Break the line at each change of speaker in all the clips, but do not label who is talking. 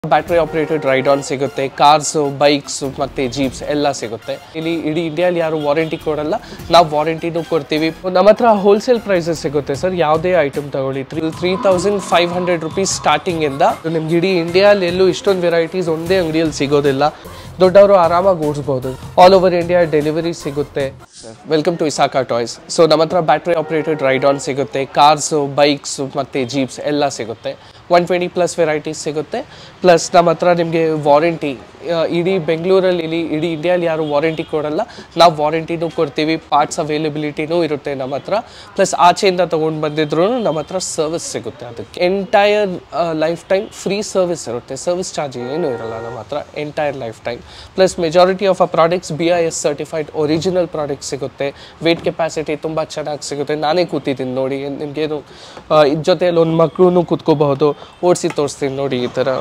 battery operated ride on ಸಿಗುತ್ತೆ cars bikes ಮತ್ತೆ jeeps ಎಲ್ಲ ಸಿಗುತ್ತೆ ಇಲ್ಲಿ ಇಡೀ ಇಂಡಿಯಾಲಿ ಯಾರು ವಾರಂಟಿ ಕೊಡಲ್ಲ ನಾವು ವಾರಂಟಿನೂ ಕೊಡ್ತೀವಿ ನಮ್ಮ ಹತ್ರ ಹೋಲ್ಸೇಲ್ ಪ್ರೈಸಸ್ ಸಿಗುತ್ತೆ ಸರ್ ಯಾವುದೇ ಐಟಮ್ ತಗೊಳ್ಳಿ three three thousand five hundred rupees starting ಇಂದ ನಿಮ್ಗೆ ಇಡೀ ಇಂಡಿಯಾಲಿ ಎಲ್ಲೂ ಇಷ್ಟೊಂದು ವೆರೈಟೀಸ್ ಒಂದೇ ಅಂಗಡಿಯಲ್ಲಿ ಸಿಗೋದಿಲ್ಲ ದೊಡ್ಡವರು ಆರಾಮಾಗಿ ಓಡಿಸ್ಬೋದು ಆಲ್ ಓವರ್ ಇಂಡಿಯಾ ಡೆಲಿವರಿ ಸಿಗುತ್ತೆ welcome to Isaka toys so ನಮ್ಮ ಹತ್ರ ಬ್ಯಾಟ್ರಿ ಆಪರೇಟೆಡ್ ರೈಡ್ ಆನ್ ಸಿಗುತ್ತೆ ಕಾರ್ಸ್ ಬೈಕ್ಸ್ ಮತ್ತು ಜೀಪ್ಸ್ ಎಲ್ಲ ಸಿಗುತ್ತೆ ಒನ್ ಟ್ವೆಂಟಿ ಪ್ಲಸ್ ವೆರೈಟೀಸ್ ಸಿಗುತ್ತೆ ಪ್ಲಸ್ ನಮ್ಮ ಹತ್ರ ನಿಮಗೆ ವಾರಂಟಿ ಇಡೀ ಬೆಂಗಳೂರಲ್ಲಿ ಇಲ್ಲಿ ಇಡೀ ಇಂಡಿಯಾಲಿ ಯಾರು ವಾರಂಟಿ ಕೊಡಲ್ಲ ನಾವು ವಾರಂಟಿನೂ ಕೊಡ್ತೀವಿ ಪಾರ್ಟ್ಸ್ ಅವೈಲಬಿಲಿಟಿನೂ ಇರುತ್ತೆ ನಮ್ಮ ಹತ್ರ ಪ್ಲಸ್ ಆಚೆಯಿಂದ ತೊಗೊಂಡು ಬಂದಿದ್ರು ನಮ್ಮ ಹತ್ರ ಸರ್ವಿಸ್ ಸಿಗುತ್ತೆ ಅದಕ್ಕೆ entire lifetime free service ಇರುತ್ತೆ ಸರ್ವಿಸ್ ಚಾರ್ಜ್ ಏನೂ ಇರಲ್ಲ ನಮ್ಮ ಹತ್ರ entire lifetime plus majority of a products B I S certified original product ಸಿಗುತ್ತೆ ವೇಟ್ ಕೆಪಾಸಿಟಿ ತುಂಬ ಚೆನ್ನಾಗಿ ಸಿಗುತ್ತೆ ನಾನೇ ಕೂತಿದ್ದೀನಿ ನೋಡಿ ನಿಮಗೇನು ಇದ್ರ ಜೊತೆಯಲ್ಲಿ ಒಂದು ಮಕ್ಕಳು ಕೂತ್ಕೋಬಹುದು ಓಡಿಸಿ ತೋರಿಸ್ತೀನಿ ನೋಡಿ ಈ ಥರ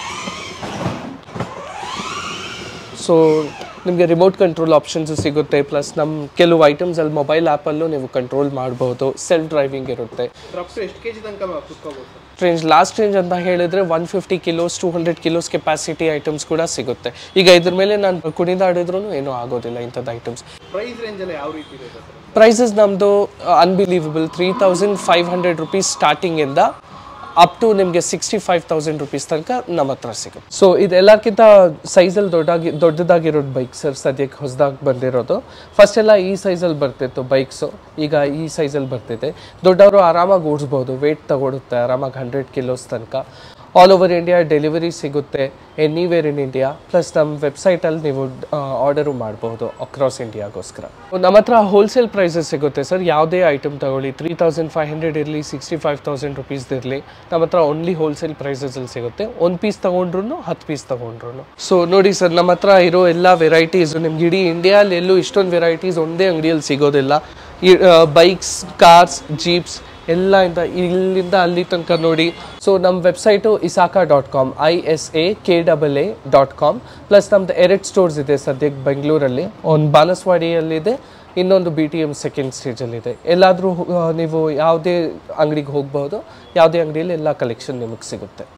ಸೊ ನಿಮಗೆ ರಿಮೋಟ್ ಕಂಟ್ರೋಲ್ ಆಪ್ಷನ್ಸ್ ಸಿಗುತ್ತೆ ಪ್ಲಸ್ ನಮ್ಮ ಕೆಲವು ಐಟಮ್ಸ್ ಅಲ್ಲಿ ಮೊಬೈಲ್ ಆ್ಯಪಲ್ಲೂ ನೀವು ಕಂಟ್ರೋಲ್ ಮಾಡ್ಬೋದು ಸೆಲ್ಫ್ ಡ್ರೈವಿಂಗ್ ಇರುತ್ತೆ
ಅಪ್ ಟು ಎಷ್ಟು ಕೆ ಜಿ ತನಕ ಕುತ್ಕೋಬೋದು ಸರ್
ರೇಂಜ್ ಲಾಸ್ಟ್ ರೇಂಜ್ ಅಂತ ಹೇಳಿದ್ರೆ one fifty kilos two hundred kilos capacity items ಕೂಡ ಸಿಗುತ್ತೆ ಈಗ ಇದ್ರ ಮೇಲೆ ನಾನು ಕುಣಿದಾಡಿದ್ರೂ ಏನೂ ಆಗೋದಿಲ್ಲ ಇಂಥದ್ದು ಐಟಮ್ಸ್
ಪ್ರೈಸ್ ರೇಂಜಲ್ಲಿ ಯಾವ ರೀತಿ ಇದೆ ಸರ್
ಪ್ರೈಸಸ್ ನಮ್ಮದು unbelievable three thousand five hundred rupees ಸ್ಟಾರ್ಟಿಂಗಿಂದ ಅಪ್ ಟು ನಿಮಗೆ ಸಿಕ್ಸ್ಟಿ ಫೈವ್ ತೌಸಂಡ್ ರುಪೀಸ್ ತನಕ ನಮ್ಮ ಹತ್ರ ಸಿಗುತ್ತೆ ಸೊ ಇದೆಲ್ಲಕ್ಕಿಂತ ಸೈಜಲ್ಲಿ ದೊಡ್ಡಾಗಿ ದೊಡ್ಡದಾಗಿರೋದು ಬೈಕ್ ಸರ್ ಸದ್ಯಕ್ಕೆ ಹೊಸದಾಗಿ ಬಂದಿರೋದು ಫಸ್ಟ್ ಎಲ್ಲ ಈ ಸೈಜಲ್ಲಿ ಬರ್ತಿತ್ತು ಬೈಕ್ಸು ಈಗ ಈ ಸೈಜಲ್ಲಿ ಬರ್ತಿದೆ ದೊಡ್ಡವರು ಆರಾಮಾಗಿ ಓಡಿಸ್ಬೋದು ವೇಟ್ ತಗೊಳುತ್ತೆ ಆರಾಮಾಗಿ ಹಂಡ್ರೆಡ್ ಕಿಲೋಸ್ ತನಕ ಆಲ್ ಓವರ್ ಇಂಡಿಯಾ ಡೆಲಿವರಿ ಸಿಗುತ್ತೆ ಎನಿವೇರ್ ಇನ್ ಇಂಡಿಯಾ ಪ್ಲಸ್ ನಮ್ಮ ವೆಬ್ಸೈಟಲ್ಲಿ ನೀವು ಆರ್ಡರು ಮಾಡ್ಬೋದು ಅಕ್ರಾಸ್ ಇಂಡಿಯಾಗೋಸ್ಕರ ನಮ್ಮ ಹತ್ರ ಹೋಲ್ಸೇಲ್ ಪ್ರೈಸಸ್ ಸಿಗುತ್ತೆ ಸರ್ ಯಾವುದೇ ಐಟಮ್ ತಗೊಳ್ಳಿ ತ್ರೀ ತೌಸಂಡ್ ಫೈವ್ ಹಂಡ್ರೆಡ್ ಇರಲಿ ಸಿಕ್ಸ್ಟಿ ಫೈವ್ ತೌಸಂಡ್ ರುಪೀಸ್ ಇರಲಿ ನಮ್ಮ ಹತ್ರ ಓನ್ಲಿ ಹೋಲ್ಸೇಲ್ ಪ್ರೈಸಸಲ್ಲಿ ಸಿಗುತ್ತೆ ಒಂದು ಪೀಸ್ ತೊಗೊಂಡ್ರು ಹತ್ತು ಪೀಸ್ ತೊಗೊಂಡ್ರು ಸೊ ನೋಡಿ ಸರ್ ನಮ್ಮ ಹತ್ರ ಇರೋ ಎಲ್ಲ ವೆರೈಟೀಸು ನಿಮ್ಗೆ ಇಡೀ ಇಂಡಿಯಾಲಿ ಎಲ್ಲೂ ಇಷ್ಟೊಂದು ವೆರೈಟೀಸ್ ಒಂದೇ ಅಂಗಡಿಯಲ್ಲಿ ಸಿಗೋದಿಲ್ಲ ಈ ಬೈಕ್ಸ್ ಕಾರ್ಸ್ ಜೀಪ್ಸ್ ಎಲ್ಲ ಇಂದ ಇಲ್ಲಿಂದ ಅಲ್ಲಿ ತನಕ ನೋಡಿ ಸೊ ನಮ್ಮ website Isaka dot com I S A K double A dot com plus ನಮ್ದು ಎರಡು ಸ್ಟೋರ್ಸ್ ಇದೆ ಸದ್ಯಕ್ಕೆ ಬೆಂಗಳೂರಲ್ಲಿ ಒಂದು ಬಾನಸವಾಡಿಯಲ್ಲಿದೆ ಇನ್ನೊಂದು ಬಿ ಟಿ ಎಮ್ ಸೆಕೆಂಡ್ ಸ್ಟೇಜಲ್ಲಿದೆ ಎಲ್ಲಾದರೂ ನೀವು ಯಾವುದೇ ಅಂಗಡಿಗೆ ಹೋಗ್ಬೋದು ಯಾವುದೇ ಅಂಗಡಿಯಲ್ಲಿ ಎಲ್ಲ ಕಲೆಕ್ಷನ್ ನಿಮಗೆ ಸಿಗುತ್ತೆ